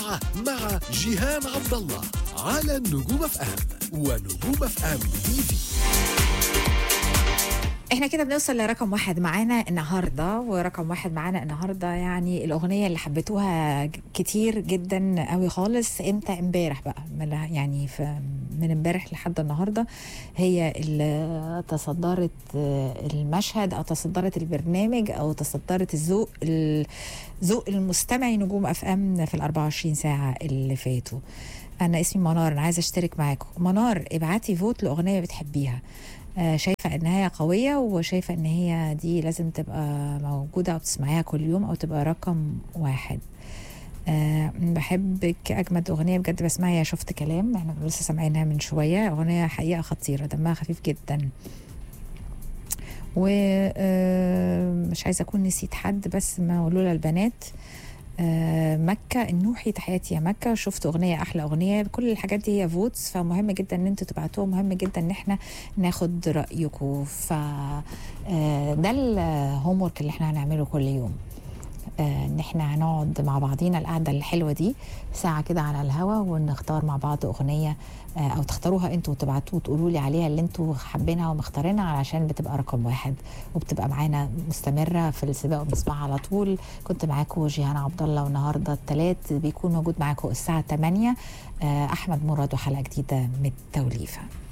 الساعة مع جيهان عبد الله على النجوم اف ام ونجوم اف ام تي في احنا كده بنوصل لرقم واحد معانا النهارده ورقم واحد معانا النهارده يعني الاغنيه اللي حبيتوها ج- كتير جدا قوي خالص امتى امبارح بقى من يعني في من امبارح لحد النهارده هي اللي تصدرت آه، المشهد او تصدرت البرنامج او تصدرت الذوق ال- ذوق المستمعي نجوم اف ام في ال 24 ساعه اللي فاتوا انا اسمي منار انا عايزه اشترك معاكم منار ابعتي فوت لاغنيه بتحبيها آه، شايفه ان هي قويه وشايفه ان هي دي لازم تبقى موجوده او تسمعيها كل يوم او تبقى رقم واحد أه بحبك اجمد اغنيه بجد بسمعها يا شفت كلام احنا لسه سامعينها من شويه اغنيه حقيقه خطيره دمها خفيف جدا ومش عايزه اكون نسيت حد بس ما لولا البنات آه، مكة النوحي تحياتي يا مكة شفت أغنية أحلى أغنية كل الحاجات دي هي فوتس فمهم جدا إن أنتوا تبعتوها مهم جدا إن إحنا ناخد رأيكم ف آه، ده الهوم ورك اللي إحنا هنعمله كل يوم آه، ان احنا هنقعد مع بعضينا القعده الحلوه دي ساعه كده على الهوا ونختار مع بعض اغنيه آه، او تختاروها انتوا وتبعتوا وتقولوا لي عليها اللي انتوا حابينها ومختارينها علشان بتبقى رقم واحد وبتبقى معانا مستمره في السباق وبنسمعها على طول كنت معاكم جيهان عبد الله والنهارده الثلاث بيكون موجود معاكم الساعه 8 آه، احمد مراد وحلقه جديده من التوليفه